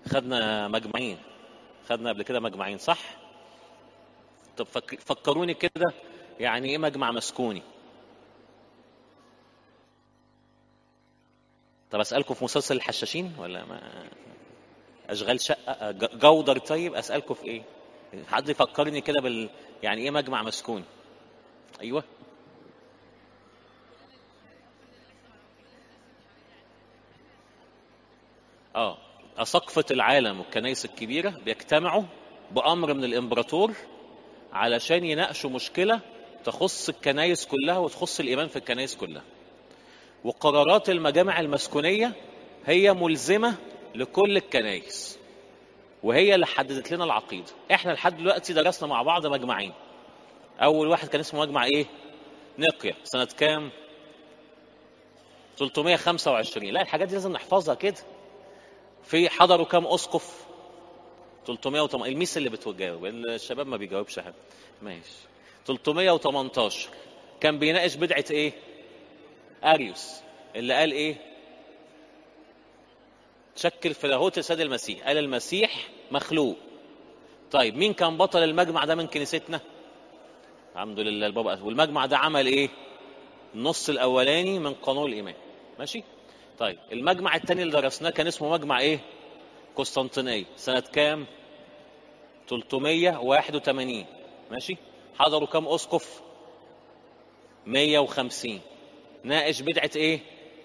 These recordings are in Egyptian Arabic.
خدنا مجمعين خدنا قبل كده مجمعين صح طب فك... فكروني كده يعني ايه مجمع مسكوني طب اسالكم في مسلسل الحشاشين ولا ما اشغال شقه ج- جودر طيب اسالكم في ايه حد يفكرني كده بال يعني ايه مجمع مسكوني ايوه اه أساقفة العالم والكنائس الكبيرة بيجتمعوا بأمر من الإمبراطور علشان يناقشوا مشكلة تخص الكنائس كلها وتخص الإيمان في الكنائس كلها وقرارات المجامع المسكونية هي ملزمة لكل الكنائس وهي اللي حددت لنا العقيدة احنا لحد دلوقتي درسنا مع بعض مجمعين أول واحد كان اسمه مجمع إيه؟ نقيا سنة كام؟ 325 لا الحاجات دي لازم نحفظها كده في حضروا كام اسقف 308 الميس اللي بتجاوب الشباب ما بيجاوبش حاجه ماشي 318 كان بيناقش بدعه ايه اريوس اللي قال ايه تشكل في لاهوت السيد المسيح قال المسيح مخلوق طيب مين كان بطل المجمع ده من كنيستنا الحمد لله البابا والمجمع ده عمل ايه النص الاولاني من قانون الايمان ماشي طيب المجمع الثاني اللي درسناه كان اسمه مجمع ايه قسطنطينية سنة كام 381 ماشي حضروا كام اسقف 150 ناقش بدعة ايه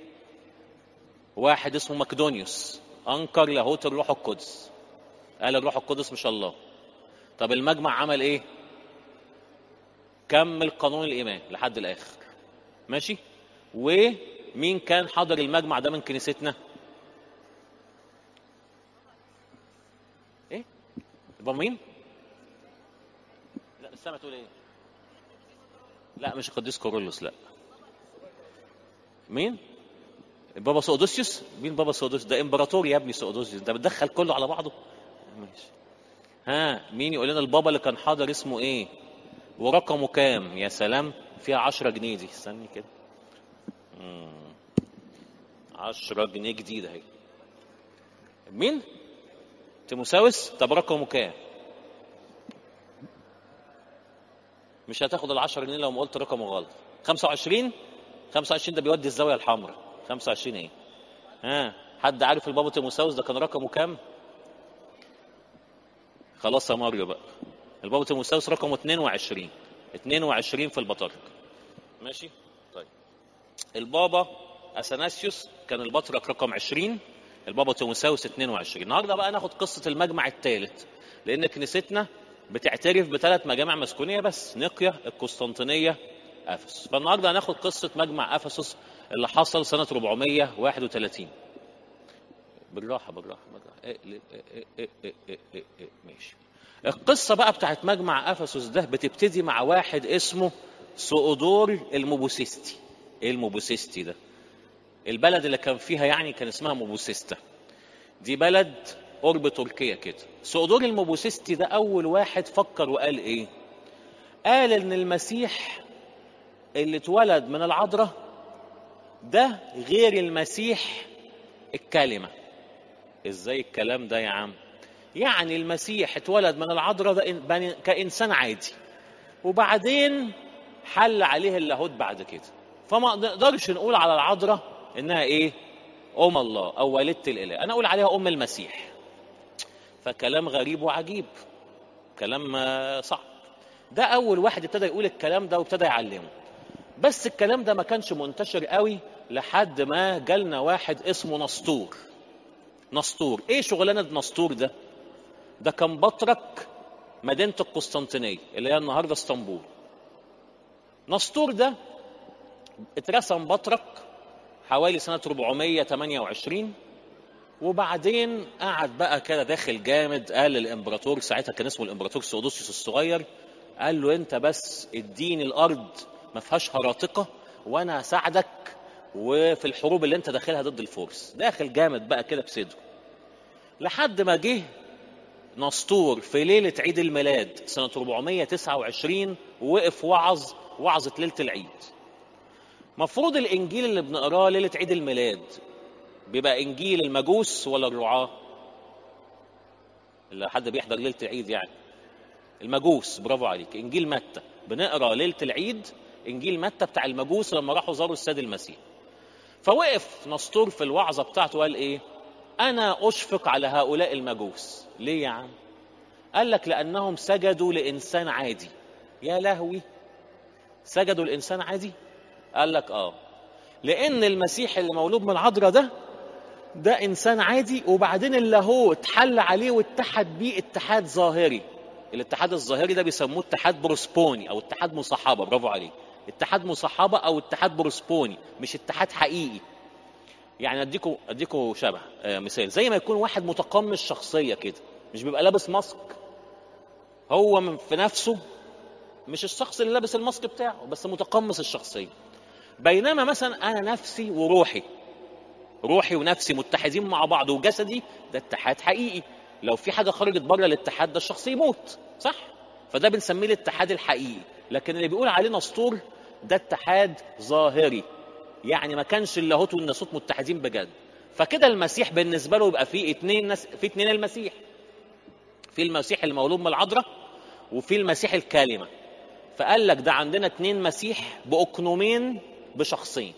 واحد اسمه مقدونيوس انكر لاهوت الروح القدس قال الروح القدس مش الله طب المجمع عمل ايه كمل قانون الايمان لحد الاخر ماشي ومين كان حضر المجمع ده من كنيستنا ايه يبقى مين لا السما تقول ايه لا مش القديس كورولوس لا مين بابا سودوسيوس مين بابا سودوسيوس ده امبراطور يا ابني سودوسيوس ده بتدخل كله على بعضه ماشي ها مين يقول لنا البابا اللي كان حاضر اسمه ايه ورقمه كام يا سلام فيها 10 جنيه دي استني كده مم. 10 جنيه جديده اهي مين تيموساوس طب رقمه كام مش هتاخد ال 10 جنيه لو ما قلت رقمه غلط 25 25 ده بيودي الزاويه الحمراء 25 ايه ها حد عارف البابا تيموساوس ده كان رقمه كام خلاص يا ماريو بقى البابا تيموساوس رقمه 22 22 في البطاركه ماشي طيب البابا اثناسيوس كان البطرك رقم 20 البابا تيموساوس 22 النهارده بقى ناخد قصه المجمع الثالث لان كنيستنا بتعترف بثلاث مجامع مسكونيه بس نقيا القسطنطينيه افسس فالنهارده هناخد قصه مجمع افسس اللي حصل سنه 431 بالراحه بالراحه بالراحه اقلب إيه إيه إيه إيه إيه إيه. ماشي القصه بقى بتاعت مجمع افسس ده بتبتدي مع واحد اسمه سؤدور الموبوسيستي ايه الموبوسيستي ده البلد اللي كان فيها يعني كان اسمها موبوسيستا دي بلد قرب تركيا كده سؤدور الموبوسيستي ده اول واحد فكر وقال ايه قال ان المسيح اللي اتولد من العذراء ده غير المسيح الكلمه ازاي الكلام ده يا عم يعني المسيح اتولد من العذراء ده إن- بني- كانسان عادي وبعدين حل عليه اللاهوت بعد كده فما نقدرش نقول على العذراء انها ايه ام الله او والده الاله انا اقول عليها ام المسيح فكلام غريب وعجيب كلام آه، صعب ده اول واحد ابتدى يقول الكلام ده وابتدى يعلمه بس الكلام ده ما كانش منتشر قوي لحد ما جالنا واحد اسمه نسطور نسطور ايه شغلانه نسطور ده ده كان بطرك مدينه القسطنطينيه اللي هي النهارده اسطنبول نسطور ده اترسم بطرك حوالي سنه 428 وبعدين قعد بقى كده داخل جامد قال للامبراطور ساعتها كان اسمه الامبراطور سودوسيوس الصغير قال له انت بس اديني الارض ما فيهاش هراطقه وانا هساعدك وفي الحروب اللي انت داخلها ضد الفرس داخل جامد بقى كده بصدره لحد ما جه نسطور في ليله عيد الميلاد سنه 429 ووقف وعظ وعظه ليله العيد مفروض الانجيل اللي بنقراه ليله عيد الميلاد بيبقى انجيل المجوس ولا الرعاه اللي حد بيحضر ليله العيد يعني المجوس برافو عليك انجيل متى بنقرا ليله العيد انجيل متى بتاع المجوس لما راحوا زاروا السيد المسيح فوقف نسطور في الوعظه بتاعته وقال ايه انا اشفق على هؤلاء المجوس ليه يا عم قال لك لانهم سجدوا لانسان عادي يا لهوي سجدوا لانسان عادي قال لك اه لان المسيح اللي مولود من العذراء ده ده انسان عادي وبعدين اللاهوت اتحل عليه واتحد بيه اتحاد ظاهري الاتحاد الظاهري ده بيسموه اتحاد بروسبوني او اتحاد مصاحبه برافو عليك اتحاد مصاحبه او اتحاد بروسبوني مش اتحاد حقيقي يعني اديكم اديكم شبه آه مثال زي ما يكون واحد متقمص شخصيه كده مش بيبقى لابس ماسك هو من في نفسه مش الشخص اللي لابس الماسك بتاعه بس متقمص الشخصيه بينما مثلا انا نفسي وروحي روحي ونفسي متحدين مع بعض وجسدي ده اتحاد حقيقي لو في حاجه خرجت بره الاتحاد ده الشخص يموت صح فده بنسميه الاتحاد الحقيقي لكن اللي بيقول عليه نسطور ده اتحاد ظاهري يعني ما كانش اللاهوت والناسوت متحدين بجد فكده المسيح بالنسبه له يبقى في اتنين ناس في اتنين المسيح في المسيح المولود من العذراء وفي المسيح الكلمه فقال لك ده عندنا اتنين مسيح باقنومين بشخصين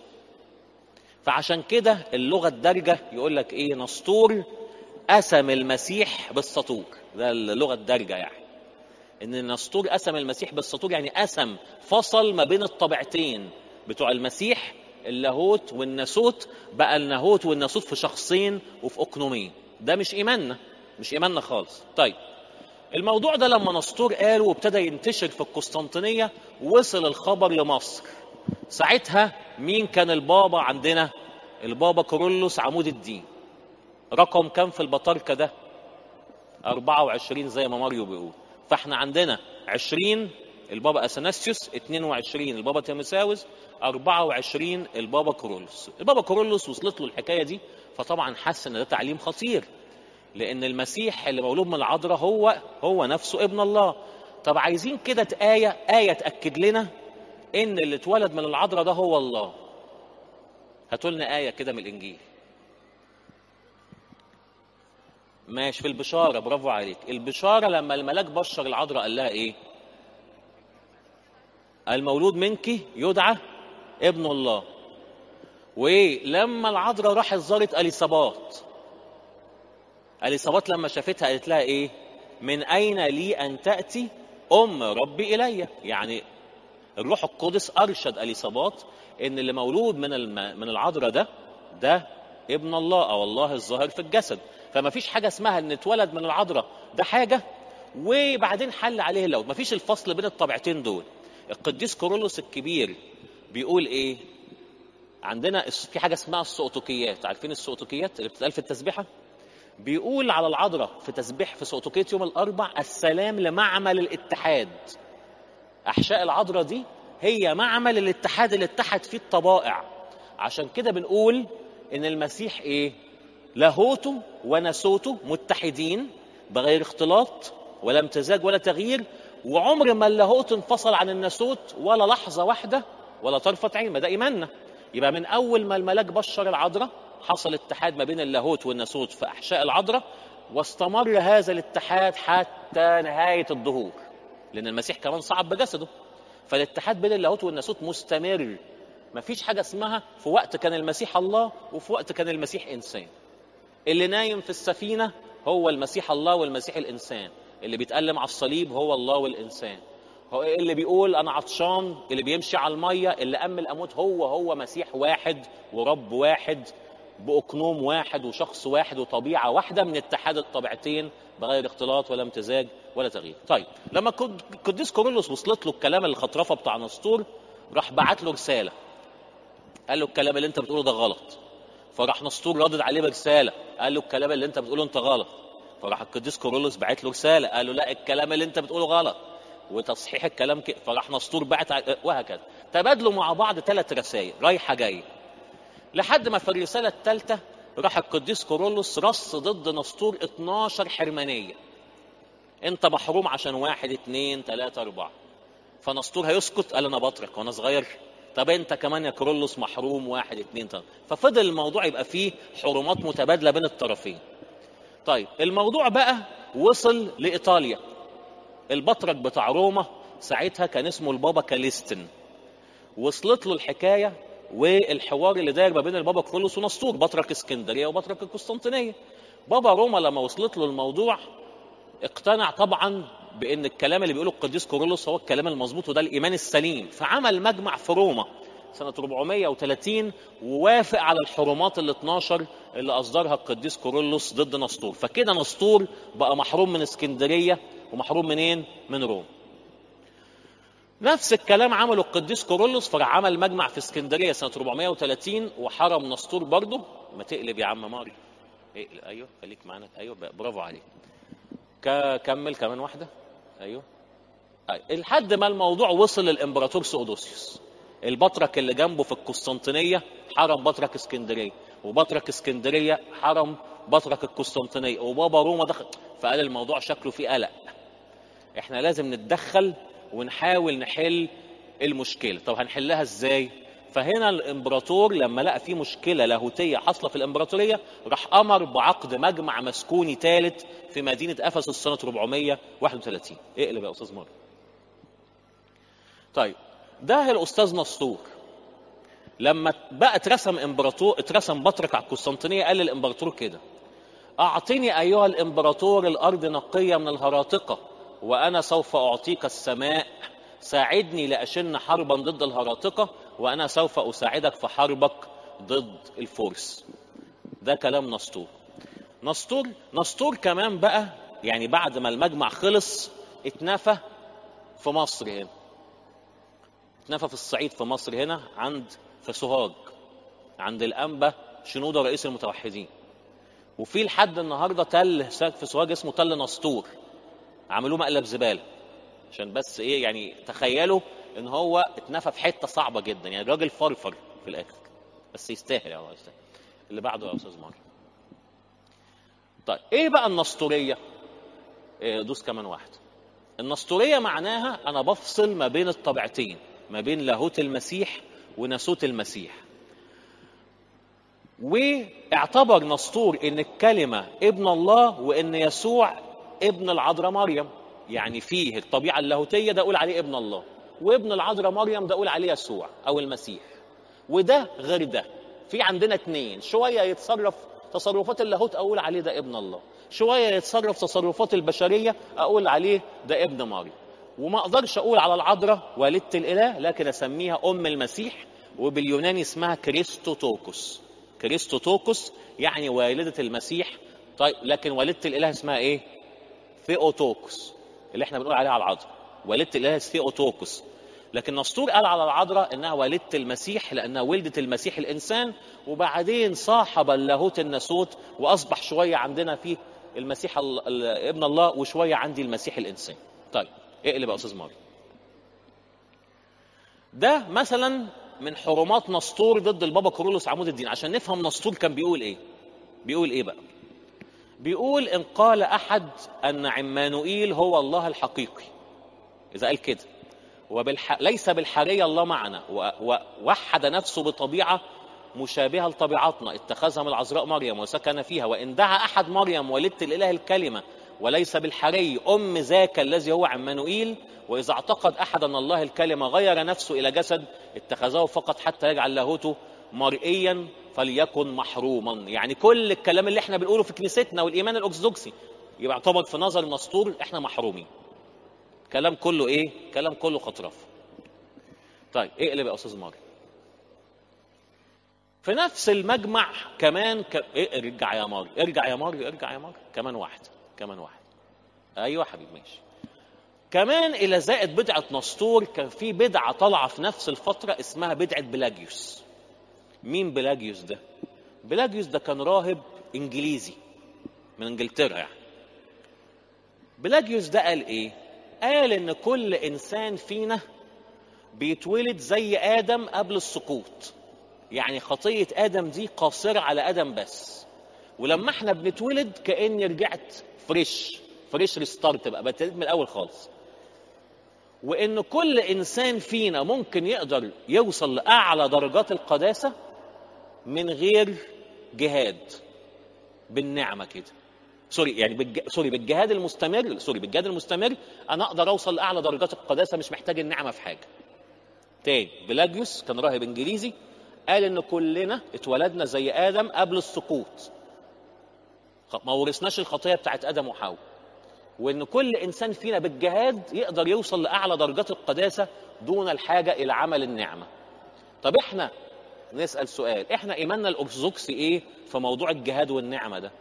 فعشان كده اللغه الدارجه يقول لك ايه نسطور قسم المسيح بالسطور ده اللغه الدارجه يعني ان النسطور قسم المسيح بالسطور يعني قسم فصل ما بين الطبيعتين بتوع المسيح اللاهوت والناسوت بقى اللاهوت والناسوت في شخصين وفي اقنومين ده مش ايماننا مش ايماننا خالص طيب الموضوع ده لما نسطور قاله وابتدى ينتشر في القسطنطينيه وصل الخبر لمصر ساعتها مين كان البابا عندنا البابا كورولوس عمود الدين رقم كام في البطاركة ده 24 زي ما ماريو بيقول فاحنا عندنا 20 البابا اثناسيوس 22 البابا تيمساوس 24 البابا كورولوس البابا كورولوس وصلت له الحكايه دي فطبعا حس ان ده تعليم خطير لان المسيح اللي مولود من العذراء هو هو نفسه ابن الله طب عايزين كده آية آية تأكد لنا إن اللي اتولد من العذراء ده هو الله هاتوا لنا آية كده من الإنجيل ماشي في البشارة برافو عليك البشارة لما الملاك بشر العذراء قال لها إيه المولود منك يدعى ابن الله وايه لما العذراء راحت زارت اليصابات اليصابات لما شافتها قالت لها ايه من اين لي ان تاتي ام ربي الي يعني الروح القدس ارشد اليصابات ان اللي مولود من الم... من العذراء ده ده ابن الله او الله الظاهر في الجسد فما فيش حاجه اسمها ان اتولد من العذراء ده حاجه وبعدين حل عليه اللوت ما فيش الفصل بين الطبيعتين دول القديس كورولوس الكبير بيقول ايه عندنا في حاجه اسمها السؤتوكيات عارفين السؤتوكيات اللي بتتقال في التسبيحه بيقول على العذراء في تسبيح في سؤتوكية يوم الأربع السلام لمعمل الاتحاد أحشاء العذراء دي هي معمل الاتحاد اللي اتحد فيه الطبائع عشان كده بنقول إن المسيح إيه لاهوته وناسوته متحدين بغير اختلاط ولا امتزاج ولا تغيير وعمر ما اللاهوت انفصل عن الناسوت ولا لحظة واحدة ولا طرفة عين ما ده إيماننا يبقى من أول ما الملاك بشر العذراء حصل اتحاد ما بين اللاهوت والناسوت في احشاء العذراء واستمر هذا الاتحاد حتى نهايه الظهور لان المسيح كمان صعد بجسده فالاتحاد بين اللاهوت والناسوت مستمر ما فيش حاجه اسمها في وقت كان المسيح الله وفي وقت كان المسيح انسان اللي نايم في السفينه هو المسيح الله والمسيح الانسان اللي بيتألم على الصليب هو الله والانسان هو اللي بيقول انا عطشان اللي بيمشي على الميه اللي قام الاموت هو هو مسيح واحد ورب واحد باقنوم واحد وشخص واحد وطبيعه واحده من اتحاد الطبيعتين بغير اختلاط ولا امتزاج ولا تغيير. طيب لما القديس كورولوس وصلت له الكلام الخطرفه بتاع نسطور راح بعت له رساله. قال له الكلام اللي انت بتقوله ده غلط. فراح نسطور ردد عليه برساله قال له الكلام اللي انت بتقوله انت غلط. فراح القديس كورولوس بعت له رساله قال له لا الكلام اللي انت بتقوله غلط. وتصحيح الكلام كده فراح نسطور بعت وهكذا. تبادلوا مع بعض ثلاث رسائل رايحه جايه. لحد ما في الرسالة الثالثة راح القديس كورولوس رص ضد نسطور 12 حرمانية انت محروم عشان واحد اتنين تلاتة اربعة فنسطور هيسكت قال انا بطرق وانا صغير طب انت كمان يا كورولوس محروم واحد اتنين تلاتة ففضل الموضوع يبقى فيه حرمات متبادلة بين الطرفين طيب الموضوع بقى وصل لايطاليا البطرك بتاع روما ساعتها كان اسمه البابا كاليستن وصلت له الحكايه والحوار اللي داير ما بين البابا كرولوس ونسطور بطرك اسكندريه وبطرك القسطنطينيه بابا روما لما وصلت له الموضوع اقتنع طبعا بان الكلام اللي بيقوله القديس كورولوس هو الكلام المظبوط وده الايمان السليم فعمل مجمع في روما سنة 430 ووافق على الحرمات ال 12 اللي أصدرها القديس كورولوس ضد نسطور فكده نسطور بقى محروم من اسكندرية ومحروم منين؟ من روما نفس الكلام عمله القديس كورولوس فعمل مجمع في اسكندرية سنة 430 وحرم نسطور برضه ما تقلب يا عم ماري اقلب ايوه خليك معانا ايوه برافو عليك كمل كمان واحدة ايوه أيوة. لحد ما الموضوع وصل للامبراطور سؤدوسيوس البطرك اللي جنبه في القسطنطينيه حرم بطرك اسكندريه وبطرك اسكندريه حرم بطرك القسطنطينيه وبابا روما دخل فقال الموضوع شكله فيه قلق احنا لازم نتدخل ونحاول نحل المشكله طب هنحلها ازاي فهنا الامبراطور لما لقى في مشكله لاهوتيه حاصله في الامبراطوريه راح امر بعقد مجمع مسكوني ثالث في مدينه افسس سنه 431 اقلب يا استاذ مار طيب ده الاستاذ نسطور لما بقى اترسم امبراطور اترسم بطرك على القسطنطينيه قال للامبراطور كده اعطني ايها الامبراطور الارض نقيه من الهراطقه وانا سوف اعطيك السماء ساعدني لاشن حربا ضد الهراطقه وانا سوف اساعدك في حربك ضد الفرس ده كلام نسطور نسطور نسطور كمان بقى يعني بعد ما المجمع خلص اتنفى في مصر هنا اتنفى في الصعيد في مصر هنا عند في سوهاج عند الانبا شنوده رئيس المتوحدين وفي لحد النهارده تل في سوهاج اسمه تل نسطور عملوه مقلب زباله عشان بس ايه يعني تخيلوا ان هو اتنفى في حته صعبه جدا يعني الراجل فرفر في الاخر بس يستاهل يا الله يستاهل اللي بعده يا استاذ مار طيب ايه بقى النسطوريه إيه دوس كمان واحد النسطوريه معناها انا بفصل ما بين الطبيعتين ما بين لاهوت المسيح وناسوت المسيح واعتبر نسطور ان الكلمه ابن الله وان يسوع ابن العذراء مريم يعني فيه الطبيعه اللاهوتيه ده اقول عليه ابن الله وابن العذراء مريم ده اقول عليه يسوع او المسيح وده غير ده في عندنا اتنين شويه يتصرف تصرفات اللاهوت اقول عليه ده ابن الله شويه يتصرف تصرفات البشريه اقول عليه ده ابن مريم وما اقدرش اقول على العذراء والدة الاله لكن اسميها ام المسيح وباليوناني اسمها كريستوتوكوس كريستوتوكوس يعني والدة المسيح طيب لكن والدة الاله اسمها ايه ثيوتوكوس اللي احنا بنقول عليها على العذراء والدة الاله ثيوتوكوس لكن نسطور قال على العذراء انها والدة المسيح لانها ولدت المسيح الانسان وبعدين صاحب اللاهوت الناسوت واصبح شويه عندنا فيه المسيح ابن الله وشويه عندي المسيح الانسان طيب اقلب يا استاذ ماري ده مثلا من حرمات نسطور ضد البابا كورولوس عمود الدين عشان نفهم نسطور كان بيقول ايه بيقول ايه بقى بيقول ان قال احد ان عمانوئيل هو الله الحقيقي اذا قال كده وبالح... ليس بالحرية الله معنا ووحد نفسه بطبيعة مشابهة لطبيعتنا اتخذها من العذراء مريم وسكن فيها وإن دعا أحد مريم والدة الإله الكلمة وليس بالحري أم ذاك الذي هو عمانوئيل وإذا اعتقد أحد أن الله الكلمة غير نفسه إلى جسد اتخذه فقط حتى يجعل لاهوته مرئيا فليكن محروما يعني كل الكلام اللي احنا بنقوله في كنيستنا والإيمان الأرثوذكسي يعتبر في نظر النسطور احنا محرومين كلام كله ايه كلام كله خطرف طيب اقلب يا استاذ ماري في نفس المجمع كمان ك... إيه ارجع يا ماري ارجع يا ماري ارجع يا ماري كمان واحد كمان واحد ايوه حبيبي ماشي كمان الى زائد بدعه نسطور كان في بدعه طالعه في نفس الفتره اسمها بدعه بلاجيوس مين بلاجيوس ده بلاجيوس ده كان راهب انجليزي من انجلترا يعني بلاجيوس ده قال ايه قال ان كل انسان فينا بيتولد زي ادم قبل السقوط يعني خطيه ادم دي قاصره على ادم بس ولما احنا بنتولد كاني رجعت فريش فريش ريستارت بقى ببتدي من الاول خالص وان كل انسان فينا ممكن يقدر يوصل لاعلى درجات القداسه من غير جهاد بالنعمه كده سوري يعني بالج... سوري بالجهاد المستمر سوري بالجهاد المستمر انا اقدر اوصل لاعلى درجات القداسه مش محتاج النعمه في حاجه تاني بلاجيوس كان راهب انجليزي قال ان كلنا اتولدنا زي ادم قبل السقوط ما ورثناش الخطيه بتاعت ادم وحواء وان كل انسان فينا بالجهاد يقدر يوصل لاعلى درجات القداسه دون الحاجه الى عمل النعمه طب احنا نسال سؤال احنا ايماننا الارثوذكسي ايه في موضوع الجهاد والنعمه ده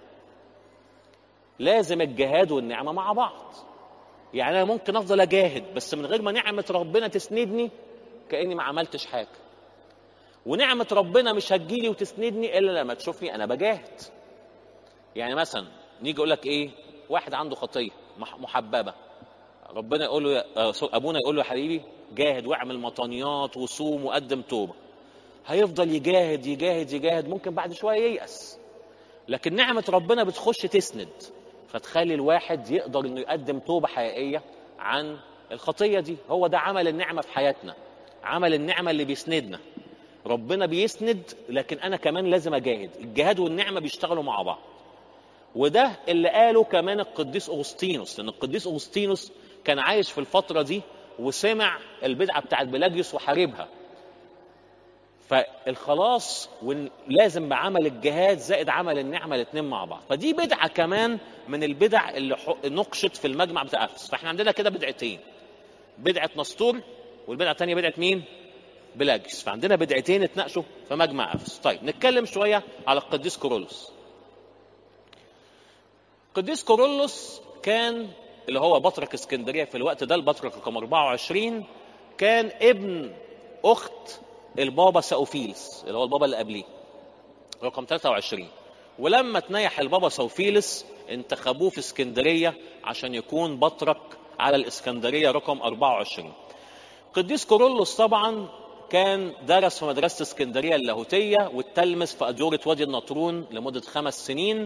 لازم الجهاد والنعمه مع بعض يعني انا ممكن افضل اجاهد بس من غير ما نعمه ربنا تسندني كاني ما عملتش حاجه ونعمه ربنا مش هتجيلي وتسندني الا لما تشوفني انا بجاهد يعني مثلا نيجي يقول لك ايه واحد عنده خطيه محببه ربنا يقول له ابونا يقول له يا حبيبي جاهد واعمل مطانيات وصوم وقدم توبه هيفضل يجاهد يجاهد يجاهد ممكن بعد شويه ييأس لكن نعمه ربنا بتخش تسند فتخلي الواحد يقدر انه يقدم توبه حقيقيه عن الخطيه دي هو ده عمل النعمه في حياتنا عمل النعمه اللي بيسندنا ربنا بيسند لكن انا كمان لازم اجاهد الجهاد والنعمه بيشتغلوا مع بعض وده اللي قاله كمان القديس اغسطينوس لان القديس اغسطينوس كان عايش في الفتره دي وسمع البدعه بتاعت بلاجيوس وحاربها فالخلاص لازم بعمل الجهاد زائد عمل النعمه الاثنين مع بعض فدي بدعه كمان من البدع اللي نقشت في المجمع بتاع افس فاحنا عندنا كده بدعتين بدعه نسطور والبدعه الثانيه بدعه مين بلاجيوس فعندنا بدعتين اتناقشوا في مجمع افس طيب نتكلم شويه على القديس كورولوس القديس كورولوس كان اللي هو بطرك اسكندريه في الوقت ده البطرك رقم 24 كان ابن اخت البابا ساوفيلس اللي هو البابا اللي قبليه رقم 23 ولما تنيح البابا ساوفيلس انتخبوه في اسكندريه عشان يكون بطرك على الاسكندريه رقم 24 قديس كورولوس طبعا كان درس في مدرسه اسكندريه اللاهوتيه والتلمس في اديوره وادي النطرون لمده خمس سنين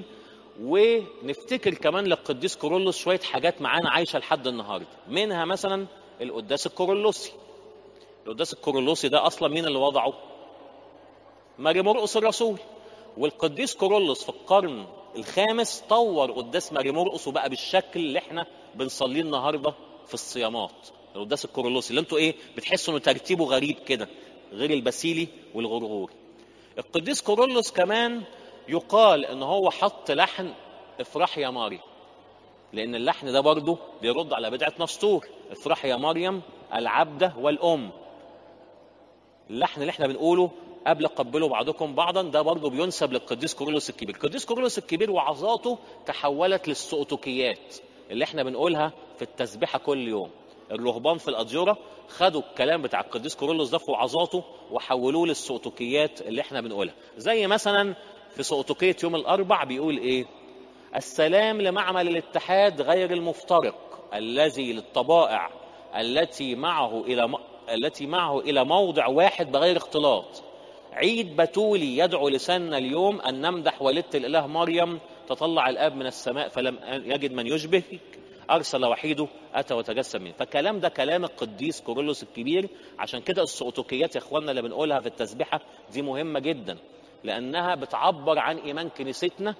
ونفتكر كمان للقديس كورولوس شويه حاجات معانا عايشه لحد النهارده منها مثلا القداس الكورولوسي القداس الكورولوسي ده اصلا مين اللي وضعه ماري مرقس الرسول والقديس كورولوس في القرن الخامس طور قداس ماري مرقس وبقى بالشكل اللي احنا بنصليه النهارده في الصيامات القداس الكورولوسي اللي انتوا ايه بتحسوا انه ترتيبه غريب كده غير البسيلي والغرغوري القديس كورولوس كمان يقال ان هو حط لحن افرح يا ماري لان اللحن ده برضه بيرد على بدعه نسطور افرح يا مريم العبده والام اللحن اللي احنا بنقوله قبل قبلوا بعضكم بعضا ده برضه بينسب للقديس كورولوس الكبير القديس كورولوس الكبير وعظاته تحولت للسؤتوكيات اللي احنا بنقولها في التسبيحه كل يوم الرهبان في الاديره خدوا الكلام بتاع القديس كورولوس ده في وعظاته وحولوه للسؤتوكيات اللي احنا بنقولها زي مثلا في سؤتوكيه يوم الاربع بيقول ايه السلام لمعمل الاتحاد غير المفترق الذي للطبائع التي معه الى م... التي معه الى موضع واحد بغير اختلاط عيد بتولي يدعو لساننا اليوم ان نمدح والدة الاله مريم تطلع الاب من السماء فلم يجد من يشبهك ارسل وحيده اتى وتجسم منه فالكلام ده كلام القديس كورولوس الكبير عشان كده السؤتوكيات يا اخواننا اللي بنقولها في التسبيحه دي مهمه جدا لانها بتعبر عن ايمان كنيستنا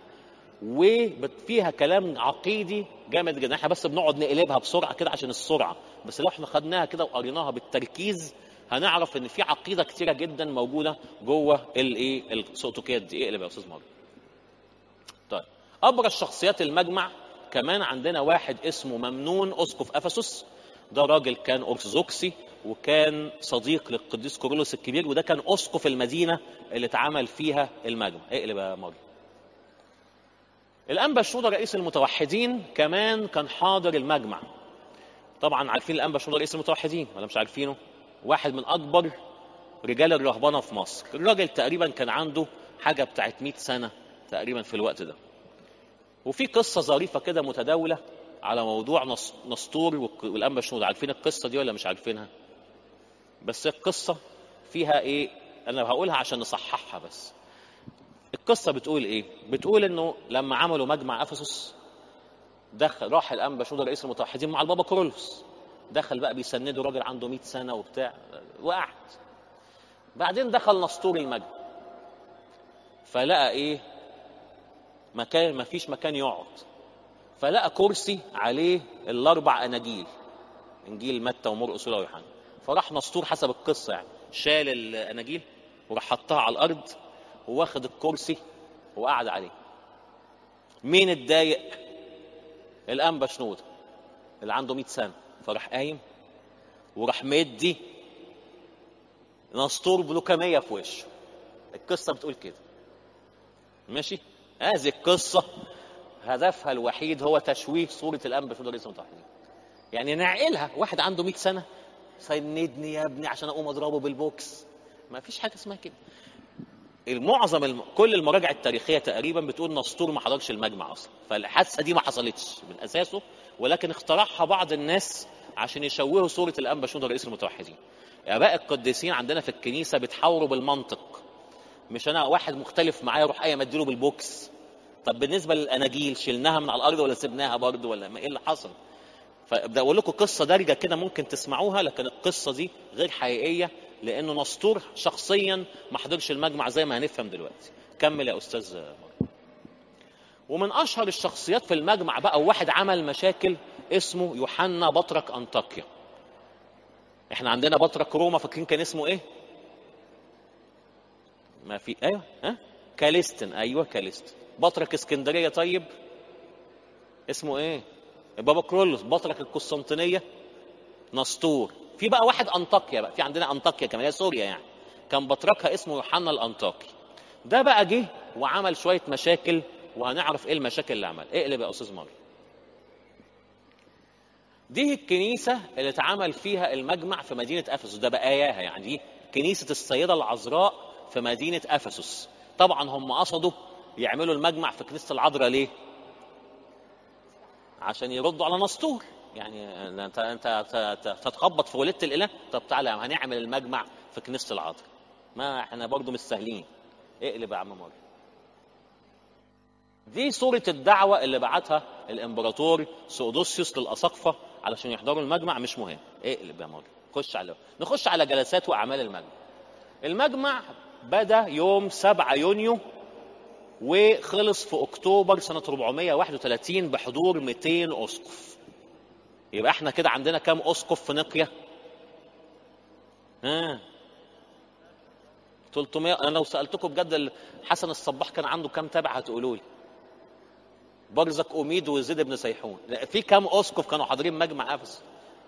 وفيها كلام عقيدي جامد جدا احنا بس بنقعد نقلبها بسرعه كده عشان السرعه بس لو احنا خدناها كده وقريناها بالتركيز هنعرف ان في عقيده كتيره جدا موجوده جوه الايه السؤتوكيات دي اقلب يا استاذ مريم طيب ابرز شخصيات المجمع كمان عندنا واحد اسمه ممنون اسقف افسس ده راجل كان ارثوذكسي وكان صديق للقديس كورولوس الكبير وده كان اسقف المدينه اللي اتعمل فيها المجمع اقلب يا مريم الانبا شنودة رئيس المتوحدين كمان كان حاضر المجمع طبعا عارفين الانبا شنودة رئيس المتوحدين ولا مش عارفينه واحد من اكبر رجال الرهبنه في مصر الراجل تقريبا كان عنده حاجه بتاعت 100 سنه تقريبا في الوقت ده وفي قصه ظريفه كده متداوله على موضوع نص... نسطور والانبا شنودة عارفين القصه دي ولا مش عارفينها بس القصه فيها ايه انا هقولها عشان نصححها بس القصه بتقول ايه بتقول انه لما عملوا مجمع افسس دخل راح الانبا شنودة رئيس المتوحدين مع البابا كورولوس دخل بقى بيسنده راجل عنده 100 سنه وبتاع وقعد بعدين دخل نسطور المجمع فلقى ايه مكان ما فيش مكان يقعد فلقى كرسي عليه الاربع اناجيل انجيل متى ومرقس ولوقا ويوحنا فراح نسطور حسب القصه يعني شال الاناجيل وراح حطها على الارض وواخد الكرسي وقعد عليه مين اتضايق الانبا شنوده اللي عنده 100 سنه فراح قايم وراح مدي نسطور بلوكاميه في وشه القصه بتقول كده ماشي هذه القصه هدفها الوحيد هو تشويه صوره الانبا شنوده رئيس المتحدين يعني نعقلها واحد عنده 100 سنه سندني يا ابني عشان اقوم اضربه بالبوكس ما فيش حاجه اسمها كده المعظم الم... كل المراجع التاريخيه تقريبا بتقول نسطور ما حضرش المجمع اصلا فالحادثه دي ما حصلتش من اساسه ولكن اخترعها بعض الناس عشان يشوهوا صوره الانبا شنوده رئيس المتوحدين اباء القديسين عندنا في الكنيسه بتحاوروا بالمنطق مش انا واحد مختلف معايا اروح قايم اديله بالبوكس طب بالنسبه للاناجيل شلناها من على الارض ولا سيبناها برضه ولا ما ايه اللي حصل فابدا اقول لكم قصه دارجه كده ممكن تسمعوها لكن القصه دي غير حقيقيه لانه نسطور شخصيا ما حضرش المجمع زي ما هنفهم دلوقتي كمل يا استاذ مرة. ومن اشهر الشخصيات في المجمع بقى واحد عمل مشاكل اسمه يوحنا بطرك انطاكيا احنا عندنا بطرك روما فاكرين كان اسمه ايه ما في ايوه ها كاليستن ايوه كاليستن بطرك اسكندريه طيب اسمه ايه بابا كرولوس بطرك القسطنطينيه نسطور في بقى واحد انطاكيا بقى في عندنا انطاكيا كمان هي سوريا يعني كان بطركها اسمه يوحنا الانطاكي ده بقى جه وعمل شويه مشاكل وهنعرف ايه المشاكل اللي عمل اقلب يا استاذ ماري دي الكنيسه اللي اتعمل فيها المجمع في مدينه افسس ده بقاياها يعني دي كنيسه السيده العذراء في مدينه افسس طبعا هم قصدوا يعملوا المجمع في كنيسه العذراء ليه عشان يردوا على نسطور يعني انت انت تتخبط في وليده الاله طب تعالى هنعمل المجمع في كنيسه العذراء ما احنا برضو مش سهلين اقلب يا عم ماري دي صورة الدعوة اللي بعتها الامبراطور سودوسيوس للأساقفة علشان يحضروا المجمع مش مهم اقلب يا ماري خش على نخش على جلسات وأعمال المجمع المجمع بدأ يوم 7 يونيو وخلص في أكتوبر سنة 431 بحضور 200 أسقف يبقى احنا كده عندنا كام أسقف في نقية؟ ها 300 انا لو سالتكم بجد حسن الصباح كان عنده كام تابع هتقولوا لي برزك أميد وزيد بن سيحون في كام أسقف كانوا حاضرين مجمع أفس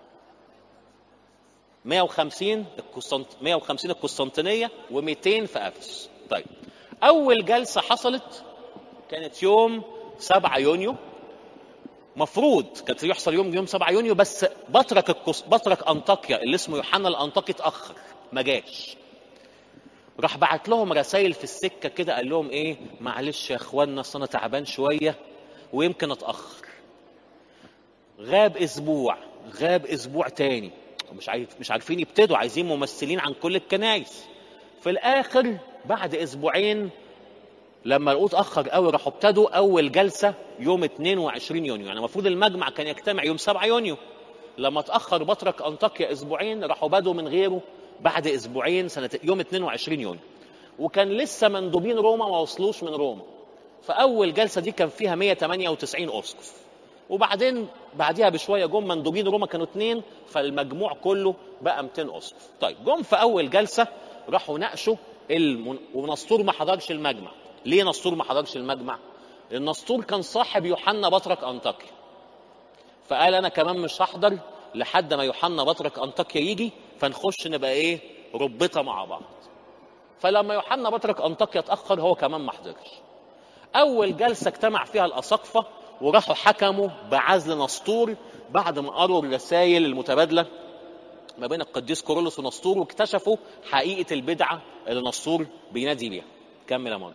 150 القسطنط 150 القسطنطينية و200 في أفس طيب أول جلسة حصلت كانت يوم 7 يونيو مفروض كانت يحصل يوم يوم 7 يونيو بس بطرك الكس... بطرك انطاكيا اللي اسمه يوحنا الانطاكي اتاخر ما جاش راح بعت لهم رسائل في السكه كده قال لهم ايه معلش يا اخوانا اصل انا تعبان شويه ويمكن اتاخر غاب اسبوع غاب اسبوع تاني مش عارف مش عارفين يبتدوا عايزين ممثلين عن كل الكنايس في الاخر بعد اسبوعين لما لقوه اتاخر قوي راحوا ابتدوا اول جلسه يوم 22 يونيو يعني المفروض المجمع كان يجتمع يوم 7 يونيو لما اتاخر بطرك انطاكيا اسبوعين راحوا بدوا من غيره بعد اسبوعين سنه يوم 22 يونيو وكان لسه مندوبين روما ما وصلوش من روما فاول جلسه دي كان فيها 198 اسقف وبعدين بعديها بشويه جم مندوبين روما كانوا اثنين فالمجموع كله بقى 200 اسقف طيب جم في اول جلسه راحوا ناقشوا المن... ونسطور ما حضرش المجمع ليه نسطور ما حضرش المجمع النسطور كان صاحب يوحنا بطرك انطاكيا فقال انا كمان مش هحضر لحد ما يوحنا بطرك انطاكيا يجي فنخش نبقى ايه ربطه مع بعض فلما يوحنا بطرك انطاكيا اتاخر هو كمان ما حضرش اول جلسه اجتمع فيها الاساقفه وراحوا حكموا بعزل نسطور بعد ما قروا الرسائل المتبادله ما بين القديس كورولوس ونسطور واكتشفوا حقيقه البدعه اللي نسطور بينادي بيها كمل يا ماجد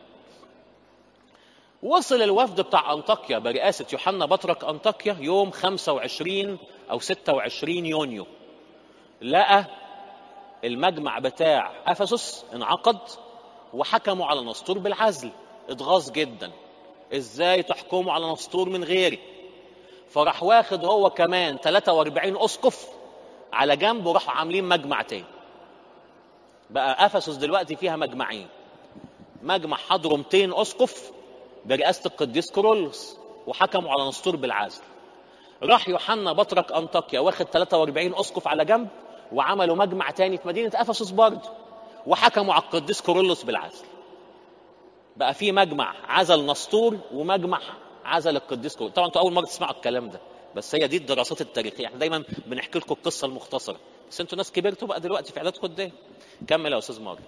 وصل الوفد بتاع انطاكيا برئاسه يوحنا بطرك انطاكيا يوم 25 او 26 يونيو لقى المجمع بتاع افسس انعقد وحكموا على نسطور بالعزل اتغاظ جدا ازاي تحكموا على نسطور من غيري فراح واخد هو كمان 43 اسقف على جنب وراحوا عاملين مجمع تاني بقى افسس دلوقتي فيها مجمعين مجمع حضره 200 اسقف برئاسه القديس كورولوس وحكموا على نسطور بالعزل راح يوحنا بطرك انطاكيا واخد 43 اسقف على جنب وعملوا مجمع تاني في مدينه افسس برضه وحكموا على القديس كورولوس بالعزل بقى في مجمع عزل نسطور ومجمع عزل القديس كورولوس طبعا انتوا اول مره تسمعوا الكلام ده بس هي دي الدراسات التاريخيه احنا دايما بنحكي لكم القصه المختصره بس انتوا ناس كبرتوا بقى دلوقتي في اعداد خدام كمل يا استاذ ماري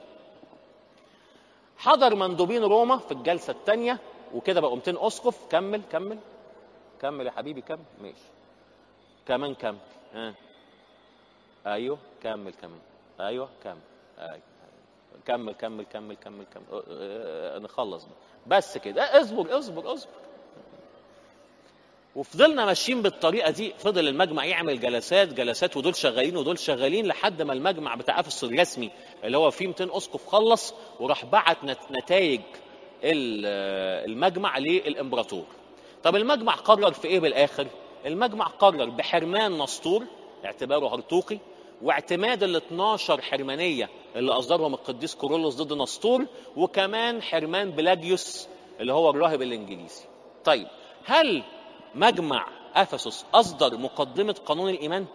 حضر مندوبين روما في الجلسه الثانيه وكده بقوا 200 اسقف كمل كمل كمل يا حبيبي كمل ماشي كمان كمل ها ايوه كمل كمل ايوه كمل ايوه كمل كمل كمل كمل كمل أه، أه، نخلص بقى. بس كده أه، اصبر اصبر اصبر وفضلنا ماشيين بالطريقه دي فضل المجمع يعمل جلسات جلسات ودول شغالين ودول شغالين لحد ما المجمع بتاع افسس الرسمي اللي هو فيه 200 اسقف خلص وراح بعت نتائج المجمع للامبراطور طب المجمع قرر في ايه بالاخر المجمع قرر بحرمان نسطور اعتباره هرطوقي واعتماد ال 12 حرمانيه اللي اصدرهم القديس كورولوس ضد نسطور وكمان حرمان بلاجيوس اللي هو الراهب الانجليزي طيب هل مجمع افسس اصدر مقدمه قانون الايمان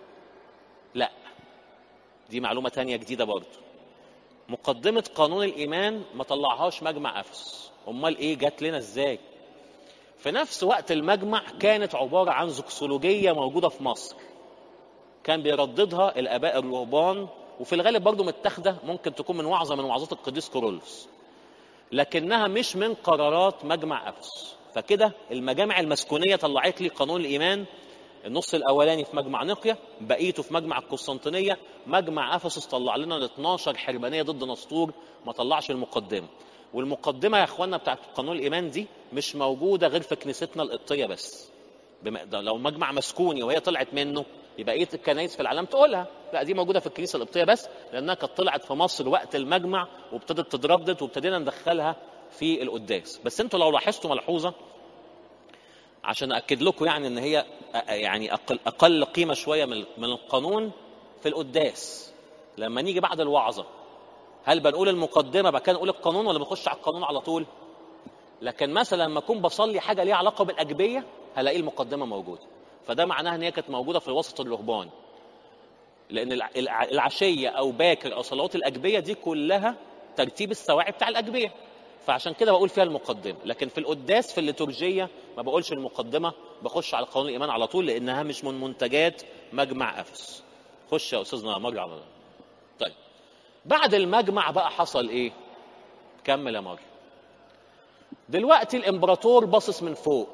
لا دي معلومه تانية جديده برضه مقدمه قانون الايمان ما طلعهاش مجمع افسس امال ايه جات لنا ازاي في نفس وقت المجمع كانت عباره عن زوكسولوجيه موجوده في مصر كان بيرددها الاباء الرهبان وفي الغالب برضه متاخده ممكن تكون من وعظه من وعظات القديس كورولوس لكنها مش من قرارات مجمع افسس فكده المجامع المسكونيه طلعت لي قانون الايمان النص الاولاني في مجمع نقيه بقيته في مجمع القسطنطينيه مجمع افسس طلع لنا ال 12 حرمانيه ضد نسطور ما طلعش المقدمه والمقدمه يا اخوانا بتاعت قانون الايمان دي مش موجوده غير في كنيستنا القبطيه بس بم... لو مجمع مسكوني وهي طلعت منه يبقى ايه الكنايس في العالم تقولها لا دي موجوده في الكنيسه القبطيه بس لانها كانت طلعت في مصر وقت المجمع وابتدت تتردد وابتدينا ندخلها في القداس بس انتوا لو لاحظتوا ملحوظه عشان اكد لكم يعني ان هي يعني اقل اقل قيمه شويه من من القانون في القداس لما نيجي بعد الوعظه هل بنقول المقدمه بعد كده نقول القانون ولا بنخش على القانون على طول لكن مثلا لما اكون بصلي حاجه ليها علاقه بالاجبيه هلاقي المقدمه موجوده فده معناها ان هي كانت موجوده في الوسط الرهباني لان العشيه او باكر او صلوات الاجبيه دي كلها ترتيب السواعي بتاع الاجبيه فعشان كده بقول فيها المقدمه لكن في القداس في الليتورجيه ما بقولش المقدمه بخش على قانون الايمان على طول لانها مش من منتجات مجمع افس خش يا استاذنا مرجع على طيب بعد المجمع بقى حصل ايه كمل يا مريم دلوقتي الامبراطور باصص من فوق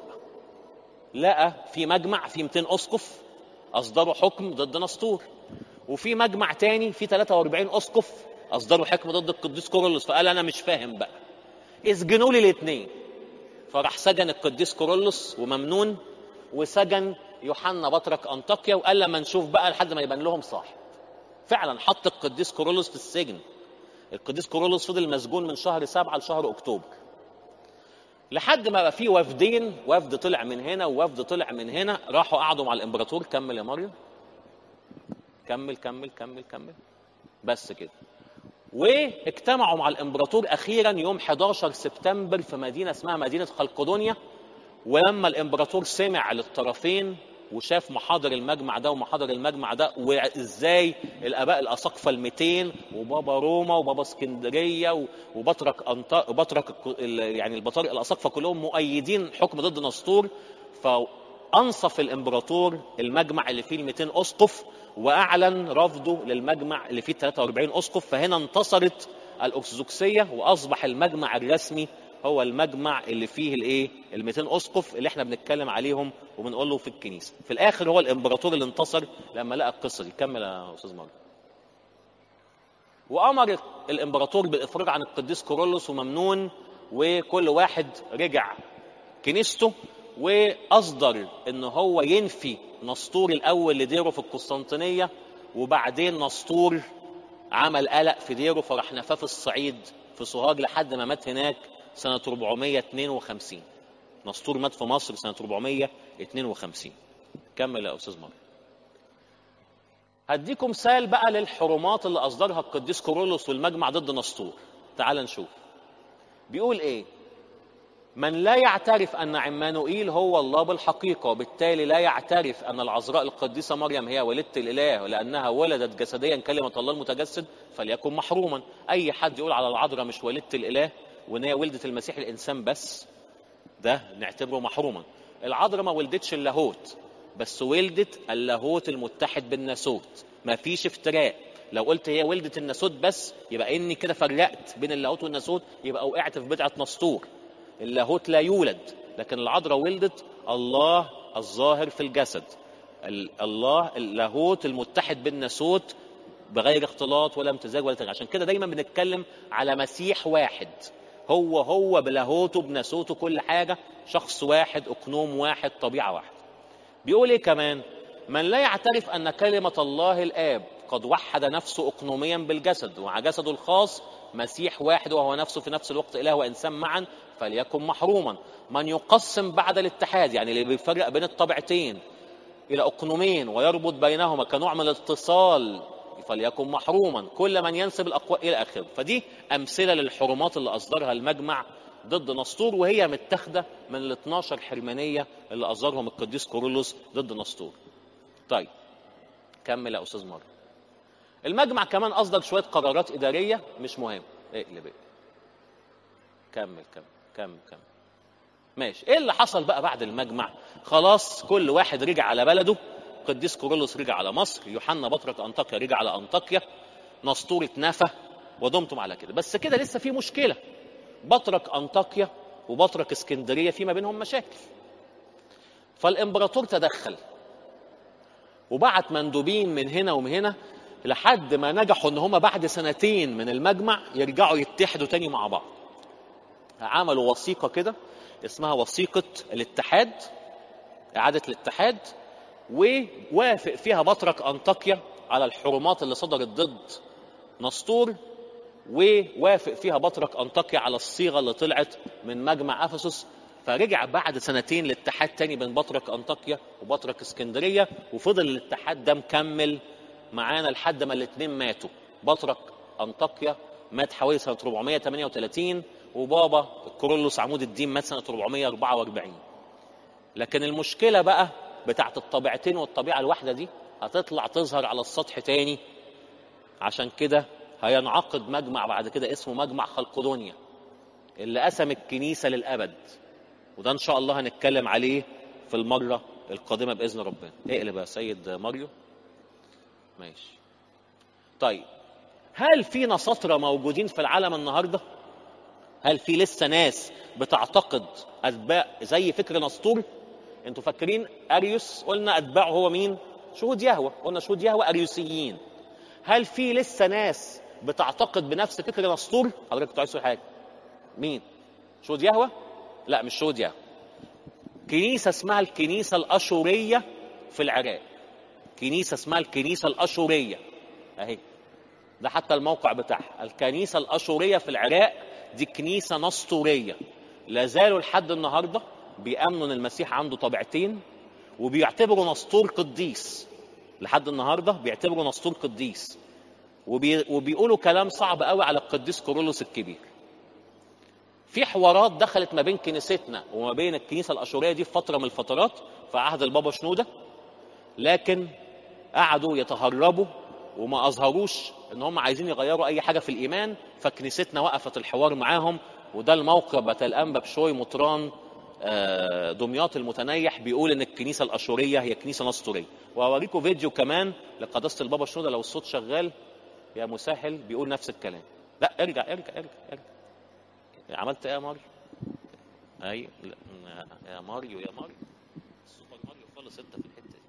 لقى في مجمع في 200 اسقف اصدروا حكم ضد نسطور وفي مجمع تاني في 43 اسقف اصدروا حكم ضد القديس كورولوس فقال انا مش فاهم بقى اسجنوا لي الاثنين فراح سجن القديس كورولوس وممنون وسجن يوحنا بطرك انطاكيا وقال لما نشوف بقى لحد ما يبان لهم صاحب فعلا حط القديس كورولوس في السجن القديس كورولوس فضل مسجون من شهر سبعة لشهر أكتوبر لحد ما بقى في وفدين وفد طلع من هنا ووفد طلع من هنا راحوا قعدوا مع الامبراطور كمل يا مريم كمل كمل كمل كمل بس كده واجتمعوا مع الامبراطور اخيرا يوم 11 سبتمبر في مدينه اسمها مدينه خلقدونيا ولما الامبراطور سمع للطرفين وشاف محاضر المجمع ده ومحاضر المجمع ده وازاي الاباء الاساقفه ال 200 وبابا روما وبابا اسكندريه وبطرك أنط... بطرك يعني البطارق الاساقفه كلهم مؤيدين حكم ضد نسطور فانصف الامبراطور المجمع اللي فيه ال 200 اسقف واعلن رفضه للمجمع اللي فيه 43 اسقف فهنا انتصرت الارثوذكسيه واصبح المجمع الرسمي هو المجمع اللي فيه الايه ال 200 اسقف اللي احنا بنتكلم عليهم وبنقول له في الكنيسه في الاخر هو الامبراطور اللي انتصر لما لقى القصه دي كمل يا استاذ مرجع وامر الامبراطور بالافراج عن القديس كورولوس وممنون وكل واحد رجع كنيسته واصدر ان هو ينفي نسطور الاول لديره في القسطنطينيه وبعدين نسطور عمل قلق في ديره فراح نفاه في الصعيد في سوهاج لحد ما مات هناك سنة 452 نسطور مات في مصر سنة 452 كمل يا أستاذ مرة هديكم مثال بقى للحرمات اللي أصدرها القديس كورولوس والمجمع ضد نسطور تعال نشوف بيقول إيه من لا يعترف أن عمانوئيل هو الله بالحقيقة وبالتالي لا يعترف أن العذراء القديسة مريم هي والدة الإله لأنها ولدت جسديا كلمة الله المتجسد فليكن محروما أي حد يقول على العذراء مش والدة الإله وإن هي ولدة المسيح الإنسان بس ده نعتبره محروما العذراء ما ولدتش اللاهوت بس ولدت اللاهوت المتحد بالناسوت ما فيش افتراء لو قلت هي ولدت الناسوت بس يبقى اني كده فرقت بين اللاهوت والناسوت يبقى وقعت في بدعه نسطور اللاهوت لا يولد لكن العذراء ولدت الله الظاهر في الجسد الله اللاهوت المتحد بالناسوت بغير اختلاط ولا امتزاج ولا تغيير عشان كده دايما بنتكلم على مسيح واحد هو هو بلاهوته بناسوته كل حاجه شخص واحد اقنوم واحد طبيعه واحده بيقول ايه كمان من لا يعترف ان كلمه الله الاب قد وحد نفسه اقنوميا بالجسد ومع جسده الخاص مسيح واحد وهو نفسه في نفس الوقت اله وانسان معا فليكن محروما من يقسم بعد الاتحاد يعني اللي بيفرق بين الطبيعتين الى اقنومين ويربط بينهما كنوع من الاتصال فليكن محروما كل من ينسب الاقوال الى اخره فدي امثله للحرمات اللي اصدرها المجمع ضد نسطور وهي متاخده من ال 12 حرمانيه اللي اصدرهم القديس كورولوس ضد نسطور. طيب كمل يا استاذ مر. المجمع كمان اصدر شويه قرارات اداريه مش مهم اقلب اقلب. كمل كمل كمل كمل. ماشي ايه اللي حصل بقى بعد المجمع؟ خلاص كل واحد رجع على بلده قديس كورولوس رجع على مصر يوحنا بطرك انطاكيا رجع على انطاكيا نسطور اتنفى ودمتم على كده بس كده لسه في مشكله بطرك انطاكيا وبطرك اسكندريه في ما بينهم مشاكل فالامبراطور تدخل وبعت مندوبين من هنا ومن هنا لحد ما نجحوا ان هم بعد سنتين من المجمع يرجعوا يتحدوا تاني مع بعض عملوا وثيقه كده اسمها وثيقه الاتحاد اعاده الاتحاد ووافق فيها بطرك انطاكيا على الحرمات اللي صدرت ضد نسطور ووافق فيها بطرك انطاكيا على الصيغه اللي طلعت من مجمع افسس فرجع بعد سنتين الاتحاد تاني بين بطرك انطاكيا وبطرك اسكندريه وفضل الاتحاد ده مكمل معانا لحد ما الاثنين ماتوا بطرك انطاكيا مات حوالي سنه 438 وبابا كورولوس عمود الدين مات سنه 444 لكن المشكله بقى بتاعت الطبيعتين والطبيعه الواحده دي هتطلع تظهر على السطح تاني عشان كده هينعقد مجمع بعد كده اسمه مجمع خلقدونيا اللي قسم الكنيسه للابد وده ان شاء الله هنتكلم عليه في المره القادمه باذن ربنا اقلب يا سيد ماريو ماشي طيب هل في نصاطره موجودين في العالم النهارده هل في لسه ناس بتعتقد اتباع زي فكر نسطور انتوا فاكرين اريوس قلنا اتباعه هو مين شهود يهوه قلنا شهود يهوه اريوسيين هل في لسه ناس بتعتقد بنفس فكر نسطور حضرتك كنت عايز تقول حاجه مين شهود يهوه لا مش شهود يهوه كنيسه اسمها الكنيسه الاشوريه في العراق كنيسه اسمها الكنيسه الاشوريه اهي ده حتى الموقع بتاعها الكنيسه الاشوريه في العراق دي كنيسه نسطوريه لا زالوا لحد النهارده بيامنوا ان المسيح عنده طبيعتين وبيعتبروا نسطور قديس لحد النهارده بيعتبروا نسطور قديس وبي... وبيقولوا كلام صعب قوي على القديس كورولوس الكبير في حوارات دخلت ما بين كنيستنا وما بين الكنيسه الاشوريه دي في فتره من الفترات في عهد البابا شنوده لكن قعدوا يتهربوا وما اظهروش ان هم عايزين يغيروا اي حاجه في الايمان فكنيستنا وقفت الحوار معاهم وده الموقع بتاع الانبا بشوي مطران دمياط المتنيح بيقول ان الكنيسه الاشوريه هي كنيسه نسطوريه وهوريكم فيديو كمان لقداسه البابا شنوده لو الصوت شغال يا مسهل بيقول نفس الكلام لا ارجع ارجع ارجع ارجع عملت ايه يا ماريو ايوه يا ماريو يا ماريو السوبر ماريو خالص انت في الحته دي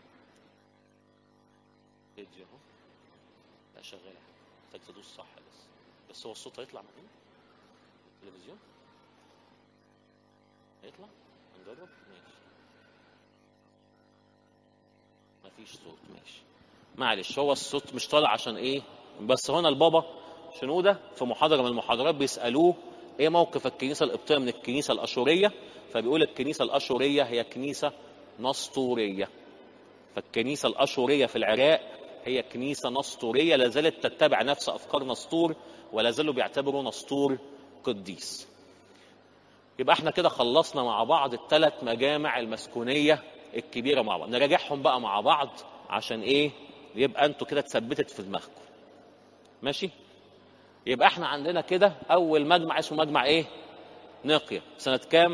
فيديو اهو لا شغال محتاج تدوس صح بس بس هو الصوت هيطلع من التلفزيون هيطلع نجرب ماشي مفيش صوت ماشي معلش هو الصوت مش طالع عشان ايه بس هنا البابا شنودة في محاضرة من المحاضرات بيسألوه ايه موقف الكنيسة القبطية من الكنيسة الأشورية فبيقول الكنيسة الأشورية هي كنيسة نسطورية فالكنيسة الأشورية في العراق هي كنيسة نسطورية لا زالت تتبع نفس أفكار نسطور ولا زالوا بيعتبروا نسطور قديس يبقى احنا كده خلصنا مع بعض الثلاث مجامع المسكونيه الكبيره مع بعض نراجعهم بقى مع بعض عشان ايه يبقى انتوا كده اتثبتت في دماغكم ماشي يبقى احنا عندنا كده اول مجمع اسمه مجمع ايه نقيا سنه كام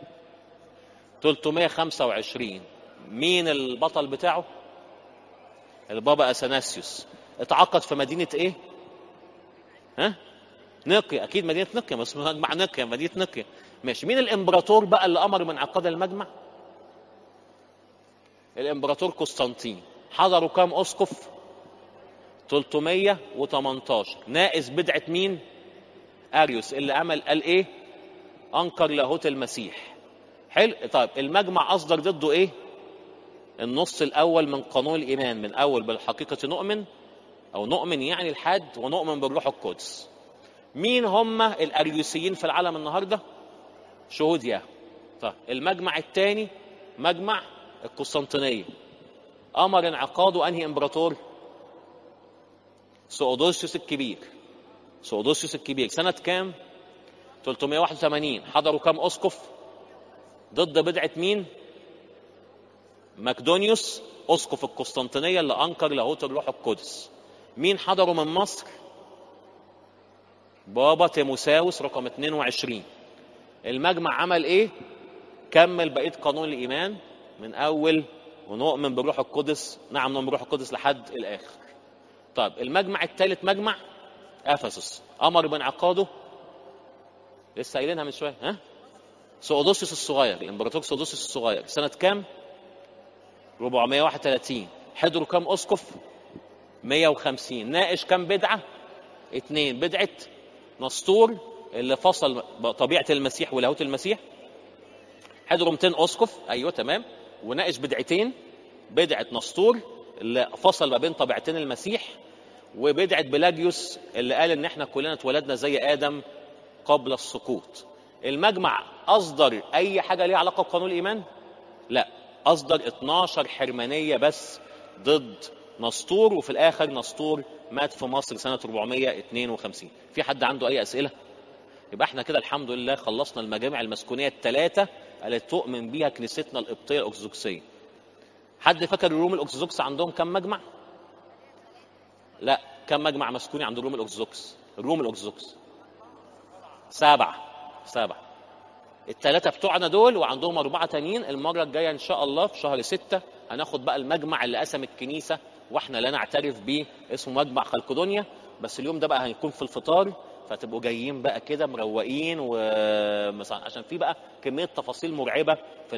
325 مين البطل بتاعه البابا اثناسيوس اتعقد في مدينه ايه ها نقيا اكيد مدينه نقيا ما اسمه مجمع نقيا مدينه نقيا ماشي مين الامبراطور بقى اللي امر من عقاد المجمع الامبراطور قسطنطين حضروا كام اسقف 318 ناقص بدعه مين اريوس اللي عمل قال ايه انكر لاهوت المسيح حلو طيب المجمع اصدر ضده ايه النص الاول من قانون الايمان من اول بالحقيقه نؤمن او نؤمن يعني الحد ونؤمن بالروح القدس مين هم الاريوسيين في العالم النهارده شهود ياهو طيب المجمع الثاني مجمع القسطنطينيه امر انعقاده انهي امبراطور سؤدوسيوس الكبير سؤدوسيوس الكبير سنه كام 381 حضروا كام اسقف ضد بدعه مين مكدونيوس اسقف القسطنطينيه اللي انكر لاهوت الروح القدس مين حضروا من مصر بابا تيموساوس رقم 22 المجمع عمل ايه كمل بقيه قانون الايمان من اول ونؤمن بالروح القدس نعم نؤمن بالروح القدس لحد الاخر طيب المجمع الثالث مجمع افسس امر بانعقاده لسه قايلينها من شويه ها سؤدوسيوس الصغير الامبراطور سؤدوسيوس الصغير سنه كام 431 حضروا كام اسقف 150 ناقش كام بدعه اثنين بدعه نسطور اللي فصل طبيعه المسيح ولاهوت المسيح حضروا 200 اسقف ايوه تمام وناقش بدعتين بدعه نسطور اللي فصل ما بين طبيعتين المسيح وبدعه بلاجيوس اللي قال ان احنا كلنا اتولدنا زي ادم قبل السقوط المجمع اصدر اي حاجه ليها علاقه بقانون الايمان لا اصدر 12 حرمانيه بس ضد نسطور وفي الاخر نسطور مات في مصر سنه 452 في حد عنده اي اسئله يبقى احنا كده الحمد لله خلصنا المجامع المسكونيه الثلاثه اللي تؤمن بيها كنيستنا القبطيه الارثوذكسيه حد فاكر الروم الارثوذكس عندهم كم مجمع لا كم مجمع مسكوني عند الروم الارثوذكس الروم الارثوذكس سبعه سبعه الثلاثه بتوعنا دول وعندهم اربعه تانيين المره الجايه ان شاء الله في شهر ستة هناخد بقى المجمع اللي قسم الكنيسه واحنا لا نعترف بيه اسمه مجمع خلقدونيا بس اليوم ده بقى هيكون في الفطار فتبقوا جايين بقى كده مروقين و عشان في بقى كميه تفاصيل مرعبه في